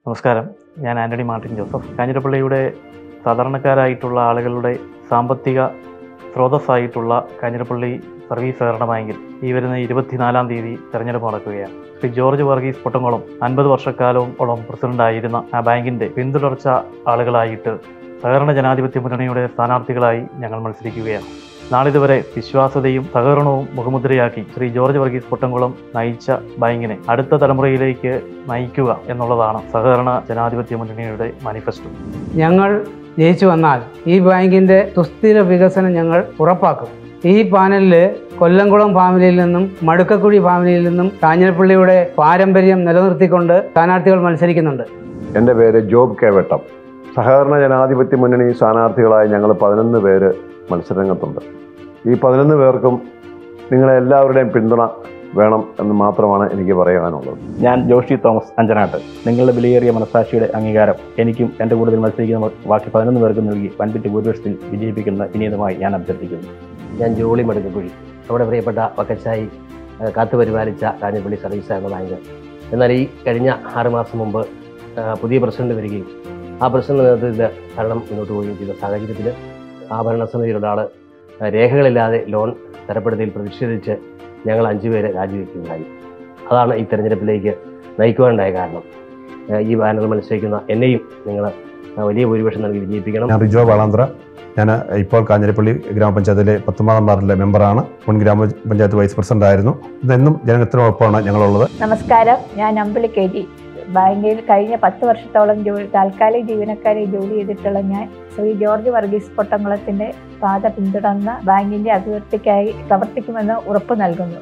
നമസ്കാരം ഞാൻ Antony Martin Joseph കാഞ്ഞിരപ്പള്ളിയുടെ സാധാരണക്കാരായിട്ടുള്ള ആളുകളുടെ സാമ്പത്തിക സ്രോതസ്സായിട്ടുള്ള കാഞ്ഞിരപ്പള്ളി സർവീസ് സഹകരണ ബാങ്കിൽ ഈ വരുന്ന ഇരുപത്തിനാലാം തീയതി തെരഞ്ഞെടുപ്പ് നടക്കുകയാണ് ശ്രീ ജോർജ് വർഗീസ് പൊട്ടംകുളം അൻപത് വർഷക്കാലത്തോളം പ്രസിഡന്റായിരുന്ന ആ ബാങ്കിന്റെ പിന്തുടർച്ച ആളുകളായിട്ട് സഹകരണ ജനാധിപത്യ മുന്നണിയുടെ സ്ഥാനാർത്ഥികളായി ഞങ്ങൾ മത്സരിക്കുകയാണ് നാളിതുവരെ വിശ്വാസതയും സഹകരണവും മുഖമുദ്രയാക്കി ശ്രീ ജോർജ് വർഗീസ് പൊട്ടംകുളം നയിച്ച ബാങ്കിനെ അടുത്ത തലമുറയിലേക്ക് നയിക്കുക എന്നുള്ളതാണ് സഹകരണ ജനാധിപത്യ മുന്നണിയുടെ മാനിഫെസ്റ്റോ ഞങ്ങൾ ജയിച്ചു വന്നാൽ ഈ ബാങ്കിൻ്റെ സുസ്ഥിര വികസനം ഞങ്ങൾ ഉറപ്പാക്കും ഈ പാനലിൽ കൊല്ലംകുളം ഫാമിലിയിൽ നിന്നും മടുക്കക്കുഴി ഫാമിലിയിൽ നിന്നും കാഞ്ഞിരപ്പള്ളിയുടെ പാരമ്പര്യം നിലനിർത്തിക്കൊണ്ട് സ്ഥാനാർത്ഥികൾ മത്സരിക്കുന്നുണ്ട് എൻ്റെ പേര് ജോബ് കേവട്ടം സഹകരണ ജനാധിപത്യ മുന്നണി സ്ഥാനാർത്ഥികളായി ഞങ്ങൾ പതിനൊന്ന് പേര് മത്സരരംഗത്തുണ്ട് ഈ പതിനൊന്ന് പേർക്കും നിങ്ങളെ എല്ലാവരുടെയും പിന്തുണ വേണം എന്ന് മാത്രമാണ് എനിക്ക് പറയാനുള്ളത് ഞാൻ ജോഷി തോമസ് അഞ്ചനാട്ട് നിങ്ങളുടെ വിലയേറിയ മനസാക്ഷിയുടെ അംഗീകാരം എനിക്കും എൻ്റെ കൂടുതൽ മത്സരിക്കുന്ന ബാക്കി പതിനൊന്ന് പേർക്കും നൽകി വൻപിറ്റ് ഭൂരിപക്ഷത്തിൽ വിജയിപ്പിക്കുന്ന വിനീതമായി ഞാൻ അഭ്യർത്ഥിക്കുന്നു ഞാൻ ജോളി മടുക്കക്കുഴി നമ്മുടെ പ്രിയപ്പെട്ട വക്കച്ചായി ഏഹ്, കാത്തുപരിപാലിച്ച കാഞ്ഞിരപ്പള്ളി സർവീസ് എന്ന ബാങ്ക് എന്നാൽ ഈ കഴിഞ്ഞ ആറ് മാസം മുമ്പ് ഏഹ്, പുതിയ പ്രസിഡന്റ് വരികയും ആ പ്രസിഡന്റ് നേതൃത്വത്തിൽ ഭരണം മുന്നോട്ട് പോവുകയും ചെയ്ത സാഹചര്യത്തിൽ ആ ഭരണസമിതിയിലുള്ള ആൾ രേഖകളില്ലാതെ ലോൺ തരപ്പെടുത്തിയിൽ പ്രതിഷേധിച്ച് ഞങ്ങൾ അഞ്ചുപേരെ രാജിവെക്കുകയുണ്ടായി അതാണ് ഈ തെരഞ്ഞെടുപ്പിലേക്ക് നയിക്കുവാനുണ്ടായ കാരണം ഏഹ്, ഈ ബാനറിൽ മത്സരിക്കുന്ന എന്നെയും നിങ്ങൾ വലിയ ഭൂരിപക്ഷം നൽകി വിജയിപ്പിക്കണം ഞാൻ റിജോ വളാന്ത്ര ഞാൻ ഇപ്പോൾ കാഞ്ഞിരപ്പള്ളി ഗ്രാമപഞ്ചായത്തിലെ പത്തൊമ്പതാം വാർഡിലെ മെമ്പറാണ് മുൻ ഗ്രാമപഞ്ചായത്ത് വൈസ് പ്രസിഡന്റ് ആയിരുന്നു ഇതെന്നും ജനത്തിനൊപ്പമാണ് ഞങ്ങളുള്ളത് നമസ്കാരം ഞാൻ അമ്പിളി കെ ജി ബാങ്കിൽ കഴിഞ്ഞ പത്ത് വർഷത്തോളം ജോലി താൽക്കാലിക ജീവനക്കാരെ ജോലി ചെയ്തിട്ടുള്ള ഞാൻ ശ്രീ ജോർജ് വർഗീസ് പൊട്ടംകുളത്തിന്റെ പാത പിന്തുടർന്ന ബാങ്കിന്റെ അഭിവൃദ്ധിക്കായി പ്രവർത്തിക്കുമെന്ന് ഉറപ്പു നൽകുന്നു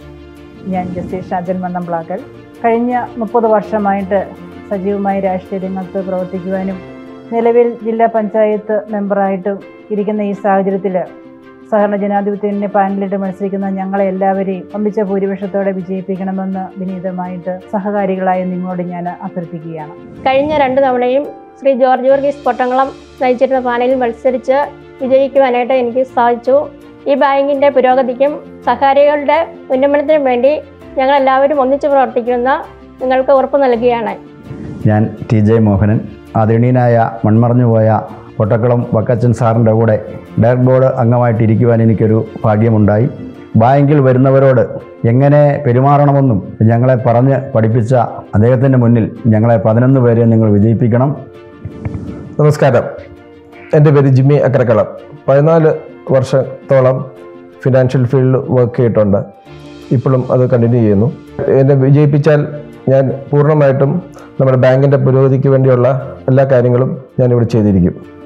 ഞാൻ ജസ്റ്റിസ് ഷാജൻ മന്നംപ്ലാക്കൽ കഴിഞ്ഞ മുപ്പത് വർഷമായിട്ട് സജീവമായി രാഷ്ട്രീയ രംഗത്ത് പ്രവർത്തിക്കുവാനും നിലവിൽ ജില്ലാ പഞ്ചായത്ത് മെമ്പറായിട്ടും ഇരിക്കുന്ന ഈ സാഹചര്യത്തിൽ സഹകരണ ജനാധിപത്യത്തിന്റെ പാനലിട്ട് മത്സരിക്കുന്ന ഞങ്ങളെ എല്ലാവരെയും ഒന്നിച്ച ഭൂരിപക്ഷത്തോടെ വിജയിപ്പിക്കണമെന്ന് വിനീതമായിട്ട് സഹകാരികളായ നിങ്ങളോട് ഞാൻ അഭ്യർത്ഥിക്കുകയാണ് കഴിഞ്ഞ രണ്ട് തവണയും ശ്രീ ജോർജ് വർഗീസ് പൊട്ടംകുളം നയിച്ചിരുന്ന പാനലിൽ മത്സരിച്ച് വിജയിക്കുവാനായിട്ട് എനിക്ക് സാധിച്ചു ഈ ബാങ്കിൻ്റെ പുരോഗതിക്കും സഹകാരികളുടെ ഉന്നമനത്തിനും വേണ്ടി ഞങ്ങൾ എല്ലാവരും ഒന്നിച്ച് പ്രവർത്തിക്കുന്ന നിങ്ങൾക്ക് ഉറപ്പ് നൽകുകയാണ് ഞാൻ ടി ജെ മോഹനൻ ആദരണീയനായ മൺമറഞ്ഞുപോയ പൊട്ടക്കുളം വക്കച്ചൻ സാറിൻ്റെ കൂടെ ഡയറക്ട് ബോർഡ് അംഗമായിട്ടിരിക്കുവാൻ എനിക്കൊരു ഭാഗ്യമുണ്ടായി ബാങ്കിൽ വരുന്നവരോട് എങ്ങനെ പെരുമാറണമെന്നും ഞങ്ങളെ പറഞ്ഞ് പഠിപ്പിച്ച അദ്ദേഹത്തിൻ്റെ മുന്നിൽ ഞങ്ങളെ പതിനൊന്ന് പേരെ നിങ്ങൾ വിജയിപ്പിക്കണം നമസ്കാരം എൻ്റെ പേര് ജിമ്മി അക്കരക്കളം പതിനാല് വർഷത്തോളം ഫിനാൻഷ്യൽ ഫീൽഡിൽ വർക്ക് ചെയ്തിട്ടുണ്ട് ഇപ്പോഴും അത് കണ്ടിന്യൂ ചെയ്യുന്നു എന്നെ വിജയിപ്പിച്ചാൽ ഞാൻ പൂർണ്ണമായിട്ടും നമ്മുടെ ബാങ്കിൻ്റെ പുരോഗതിക്ക് വേണ്ടിയുള്ള എല്ലാ കാര്യങ്ങളും ഞാനിവിടെ ചെയ്തിരിക്കും